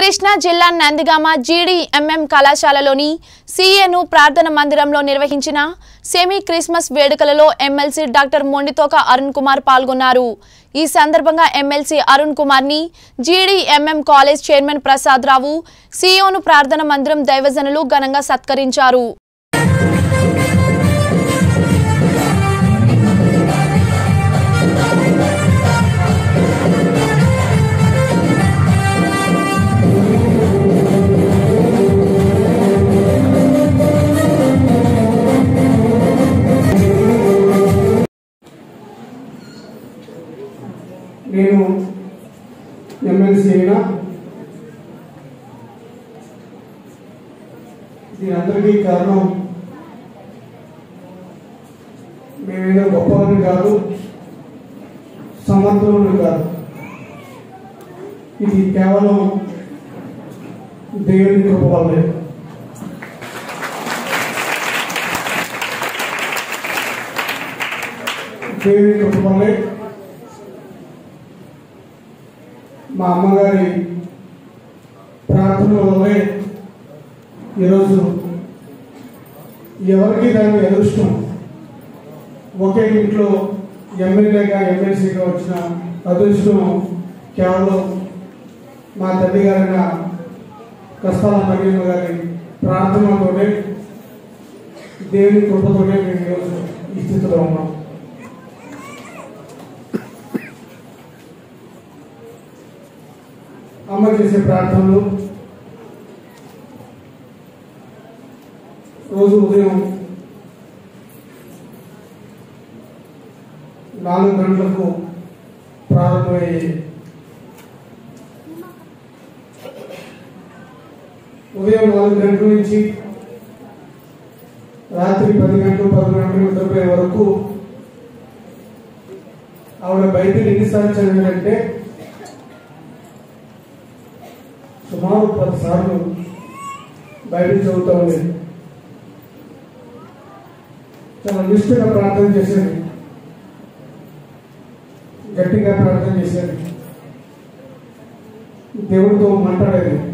కృష్ణా జిల్లా నందిగామ జీడీఎంఎం కళాశాలలోని సీఏను ప్రార్థన మందిరంలో నిర్వహించిన సెమీ క్రిస్మస్ వేడుకలలో ఎమ్మెల్సీ డాక్టర్ మొండితోక అరుణ్ కుమార్ పాల్గొన్నారు ఈ సందర్భంగా ఎమ్మెల్సీ అరుణ్ కుమార్ ని GDMM college chairman Prasad Rao సీఓను ప్రార్థన మందిరం దైవజనులు ఘనంగా సత్కరించారు నేను ఎమ్మెల్సీ అయినా దీని అందరికీ కారణం మేమేదో గొప్పవారిని కాదు సమర్థులను కాదు ఇది కేవలం దేవుని కృప వల్లే దేవుని కృప వల్లే మా అమ్మగారి ప్రార్థన వల్లే ఈరోజు ఎవరికి దాని అదృష్టం ఒకే ఇంట్లో ఎమ్మెల్యేగా ఎమ్మెల్సీగా వచ్చిన అదృష్టం కేవలం మా తల్లి గారైన కష్టాల మరియమ్మ గారి ప్రార్థనతోనే దేవుని కృపతోనే మేము ఈరోజు ఈ స్థితిలో ఉన్నాం అమ్మ చేసే ప్రార్థనలు రోజు ఉదయం నాలుగు గంటలకు ప్రారంభమయ్యేది ఉదయం నాలుగు గంటల నుంచి రాత్రి పది గంటలు పది గంటలు నిద్రపోయే వరకు ఆవిడ బయటకు ఎన్నిసార్లు చదివినంటే సుమారు పది సార్లు బైబిల్ చదువుతూ ఉండేది చాలా నిష్ఠగా ప్రార్థన చేసేది గట్టిగా ప్రార్థన చేసేది దేవుడితో మాట్లాడేది